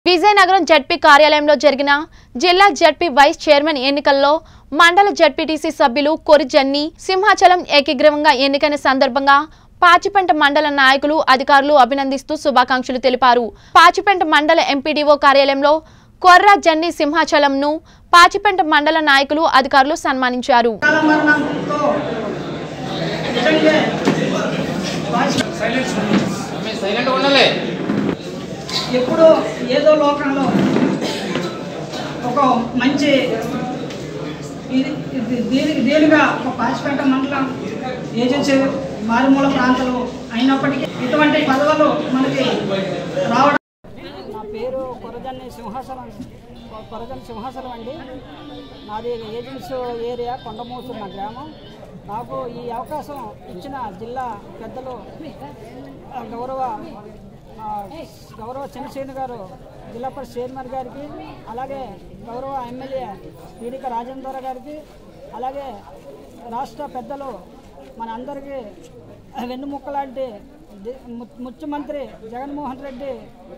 Vizianagaram ZP కార్యాలయంలో జరిగిన జిల్లా జడ్పీ వైస్ చైర్మన్ ఎన్నికల్లో మండల జడ్పీటీసీ సభ్యులు కొరిజన్ని సింహాచలం ఏకగ్రీవంగా ఎన్నికైన సందర్భంగా పాచిపెంట మండల నాయకులు అధికారులు అభినందిస్తూ శుభాకాంక్షలు తెలిపారు పాచిపెంట మండల ఎంపీడీఓ కార్యాలయంలో కొర్రా జన్ని సింహాచలంను పాచిపెంట మండల నాయకులు అధికారులు సన్మానించారు కాల మరణంతో నిజంగా వాసి- సైలెంట్ ఉండాలి ఎప్పుడో ఏదో లోకంలో ఒక మంచి ఇది ఇది దీనికి దీనిగా ఒక పాచిపేట మండలం ఏజెన్సీ మారుమూల ప్రాంతాలు అయినప్పటికీ ఇటువంటి పదవులు మనకి రావడం నా పేరు కొరజన్ని సింహాసనం కొరజన్ సింహాసనం అండి నాది ఏజెన్సీ ఏరియా కొండమూసు నా గ్రామం నాకు ఈ అవకాశం ఇచ్చిన జిల్లా పెద్దలు ఆ, గౌరవ ఆ, గౌరవ చంద్రశేఖర్ గారు జిల్లా పరిషత్ చైర్మన్ గారికి అలాగే గౌరవ ఎమ్మెల్యే పీడిక రాజేంద్ర గారికి అలాగే రాష్ట్ర పెద్దలు మన అందరికీ వెన్నుముక్క లాంటి ది- ము- ముఖ్యమంత్రి జగన్మోహన్ రెడ్డి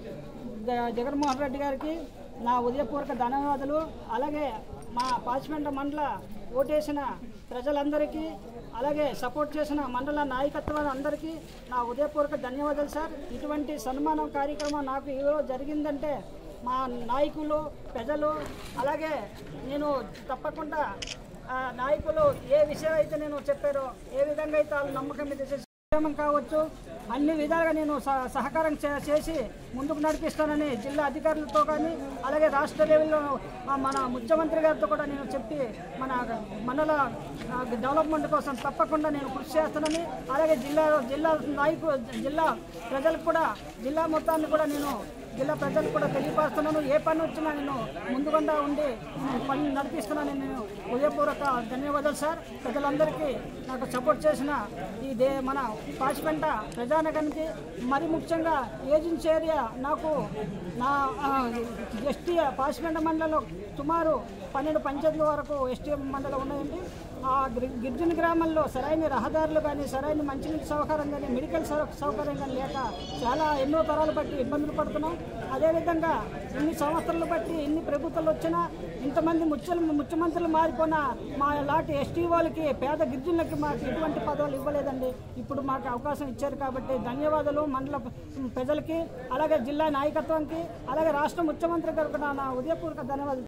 జ- జగన్మోహన్ రెడ్డి గారికి నా ఉదయపూర్వక ధన్యవాదాలు అలాగే మా పాచిపెంట మండల ఓటేసిన ప్రజలందరికీ అలాగే సపోర్ట్ చేసిన మండల నాయకత్వం అందరికీ నా ఉదయపూర్వక ధన్యవాదాలు సార్ ఇటువంటి సన్మానం కార్యక్రమం నాకు ఈరోజు జరిగిందంటే మా నాయకులు ప్రజలు అలాగే నేను తప్పకుండా ఆ, నాయకులు ఏ విషయం అయితే నేను చెప్పారో ఏ విధంగా అయితే వాళ్ళు నమ్మకం మీద చేసి ఉద్యమం కావచ్చు అన్ని విధాలుగా నేను సహ- సహకారం చే- చేసి ముందుకు నడిపిస్తానని జిల్లా అధికారులతో కానీ అలాగే రాష్ట్ర లెవెల్లో ఆ, మన ముఖ్యమంత్రి గారితో కూడా నేను చెప్పి మన మండల ఆ, డెవలప్మెంట్ కోసం తప్పకుండా నేను కృషి చేస్తానని అలాగే జిల్లా జిల్లా నాయకు జిల్లా ప్రజలకు కూడా జిల్లా మొత్తాన్ని కూడా నేను జిల్లా ప్రజలకు కూడా తెలియపరుస్తున్నాను ఏ పని వచ్చినా నేను ముందుకుండా ఉండి నేను పని నడిపిస్తున్నానని నేను హృదయపూర్వక ధన్యవాదాలు సార్ ప్రజలందరికీ నాకు సపోర్ట్ చేసిన ఈ దే మన పాచిపెంట ప్రజానగరానికి మరి ముఖ్యంగా ఏజెన్సీ ఏరియా నాకు నా ఎస్టీ పాచిపెంట మండలంలో సుమారు పన్నెండు పంచాయతీల వరకు ఎస్టీ మండలం ఉన్నాయండి ఆ గిరి- గిరిజన గ్రామాల్లో సరైన రహదారులు కానీ సరైన మంచినీటి సౌకర్యం కానీ మెడికల్ సౌ- సౌకర్యం కానీ లేక చాలా ఎన్నో తరాలు బట్టి ఇబ్బందులు పడుతున్నాం అదేవిధంగా ఇన్ని సంవత్సరాలు బట్టి ఎన్ని ప్రభుత్వాలు వచ్చినా ఇంతమంది ముఖ్య ముఖ్యమంత్రులు మారిపోయినా మా లాంటి ఎస్టీ వాళ్ళకి పేద గిరిజనులకి మాకు ఎటువంటి పదవులు ఇవ్వలేదండి ఇప్పుడు మాకు అవకాశం ఇచ్చారు కాబట్టి ధన్యవాదాలు మండల ప్రజలకి అలాగే జిల్లా నాయకత్వానికి అలాగే రాష్ట్ర ముఖ్యమంత్రి గారికి కూడా నా ఉదయపూర్వక ధన్యవాదాలు